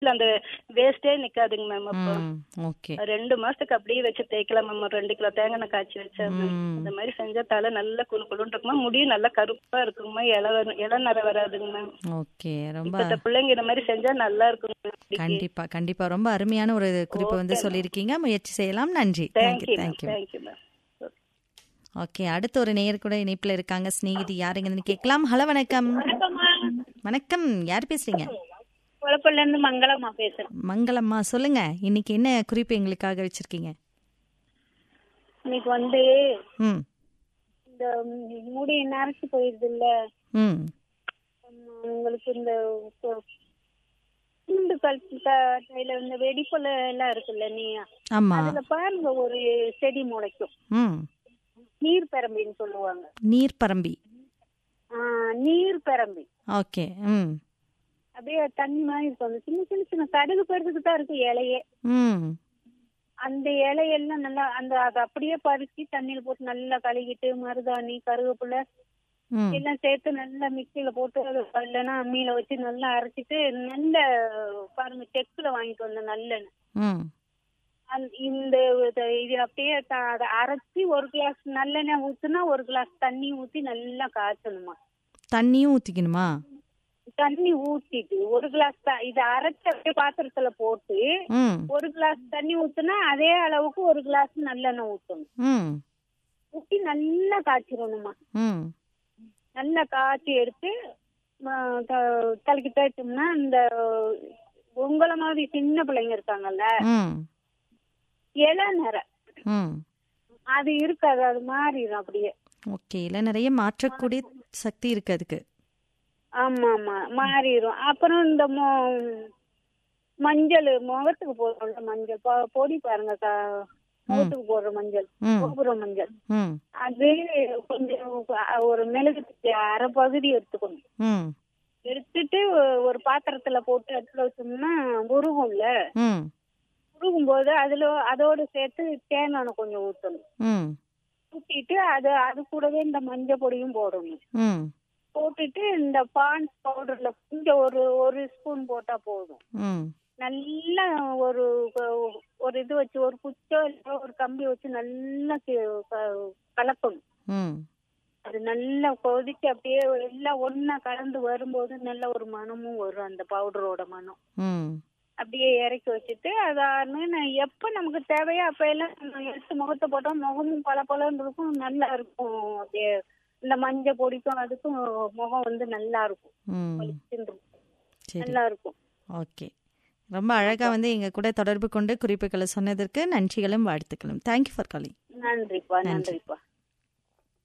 மாசத்துல அந்த வேஸ்டே நிக்காதுங்க மேம் அப்போ ம் ஓகே ரெண்டு மாசத்துக்கு அப்படியே வச்சு தேய்க்கலாம் மேம் ஒரு ரெண்டு கிலோ தேங்காய் எண்ணெய் காய்ச்சி வச்சா மேம் ம். இந்த மாதிரி செஞ்சா தலை நல்லா குளு குளுன்னு இருக்குமா முடியும் நல்லா கருப்பா இருக்குமா இலை வர- இலை நர வராதுங்க மேம் ஓகே ரொம்ப இப்ப இந்த பிள்ளைங்க இந்த மாதிரி செஞ்சா நல்லா இருக்குங்க மேம் முடிக்கு. கண்டிப்பா கண்டிப்பா ரொம்ப அருமையான ஒரு குறிப்பு வந்து சொல்லியிருக்கீங்க முயற்சி செய்யலாம் நன்றி thank you thank you ma'am thank you thank you ma'am okay அடுத்த ஒரு நேயர் கூட இணைப்புல இருக்காங்க ஸ்நேகிதி யாருங்கன்னு கேட்கலாம் ஹலோ வணக்கம் வணக்கம் யார் பேசுறீங்க குழப்பம்ல இருந்து மங்களம்மா பேசுறேன் மங்களம்மா சொல்லுங்க இன்னைக்கு என்ன குறிப்பு எங்களுக்காக வச்சிருக்கீங்க இன்னைக்கு வந்து ம் இந்த முடி நரைச்சு போயிருது இல்ல ம் உங்களுக்கு இந்த கொ- பூண்டு கழுத்து கையில இந்த வெடிப்பொல எல்லாம் இருக்குல்ல நீ ஆமா அதுல பாருங்க ஒரு செடி முளைக்கும் ம் நீர் பெரம்பின்னு சொல்லுவாங்க நீர் பரம்பி ஆஹ் நீர் பெரம்பி ஓகே ம் அப்படியே தண்ணி மாதிரி இருக்கும் அந்த சின்ன சின்ன சின்ன கடுகு பெருசுக்கு தான் இருக்கு இலையே ம் அந்த இலையெல்லாம் நல்லா அந்த அதை அப்படியே பறிச்சு தண்ணியில போட்டு நல்லா கழுகிட்டு மருதாணி கருவேப்பிலை ம் எல்லாம் சேர்த்து நல்லா மிக்சியில போட்டு அது இல்லைன்னா அம்மியில வச்சு நல்லா அரைச்சிட்டு நல்ல பாருங்க செக்குல வாங்கிட்டு வந்தேன் நல்லெண்ணெய் ம் அந்த இந்த இத- இது அப்படியே த- அதை அரைச்சி ஒரு கிளாஸ் நல்லெண்ணெய் ஊத்துனா ஒரு கிளாஸ் தண்ணி ஊத்தி நல்லா காய்ச்சணுமா தண்ணியும் ஊத்திக்கணுமா தண்ணி ஊத்திட்டு ஒரு கிளாஸ் த- இதை அரைச்சி அப்படியே பாத்திரத்துல போட்டு ம் ஒரு கிளாஸ் தண்ணி ஊத்துனா அதே அளவுக்கு ஒரு கிளாஸ் நல்லெண்ணெய் ஊத்தணும் ம் ஊத்தி நல்லா காய்ச்சிடணுமா ம் நல்லா காய்ச்சி எடுத்து ம, த- தலைக்கு தேய்ச்சோம்னா இந்த உங்களை மாதிரி சின்ன பிள்ளைங்க இருக்காங்கல்ல ம் இலை நிற ம் அது இருக்காது அது மாறிடும் அப்படியே ஓகே இல்லை நிறைய மாற்றக்கூடிய சக்தி இருக்கு அதுக்கு ஆமா ஆமா மாறிடும் அப்புறம் இந்த மொ- மஞ்சள் முகத்துக்கு போடுற மஞ்சள் பொ- பொடி பாருங்க க- முகத்துக்கு போடுற மஞ்சள் ம் கோபுர மஞ்சள் ம் அது கொஞ்சம் ஒரு மெழுகுக்கு அரை பகுதி எடுத்துக்கணும் ம் எடுத்துட்டு ஒரு பாத்திரத்துல போட்டு அடுப்புல வச்சோம்னா உருகும்ல ம் உருகும் போது அதுல அதோட சேர்த்து தேங்காய் எண்ணெய் கொஞ்சம் ஊத்தணும் ம் ஊத்திட்டு அது அது கூடவே இந்த மஞ்சள் பொடியும் போடணும் ம் போட்டுட்டு இந்த பான்ஸ் பவுடர்ல கொஞ்சம் ஒரு ஒரு ஸ்பூன் போட்டா போதும் ம் நல்லா ஒரு ஒரு இது வச்சு ஒரு குச்சோ இல்லை ஒரு கம்பி வச்சு நல்லா கி- க- கலக்கணும் ம் அது நல்லா கொதிச்சு அப்படியே எல்லாம் ஒண்ணா கலந்து வரும்போது நல்ல ஒரு மணமும் வரும் அந்த பவுடரோட மனம் ம் அப்படியே இறக்கி வச்சுட்டு அதானு நான் எப்ப நமக்கு தேவையோ அப்ப எல்லாம் நம்ம எடுத்து முகத்தை போட்டோம் முகமும் பல இருக்கும் நல்லா இருக்கும் அப்படியே இந்த மஞ்சள் பொடிக்கும் அதுக்கும் முகம் வந்து நல்லா இருக்கும் ம் பளிச்சுன்னு இருக்கும். சரி நல்லா இருக்கும் ஓகே ரொம்ப அழகா வந்து எங்க கூட தொடர்பு கொண்டு குறிப்புகளை சொன்னதற்கு நன்றிகளும் வாழ்த்துக்களும் தேங்க்யூ ஃபார் காலிங் நன்றிப்பா நன்றி. நன்றிப்பா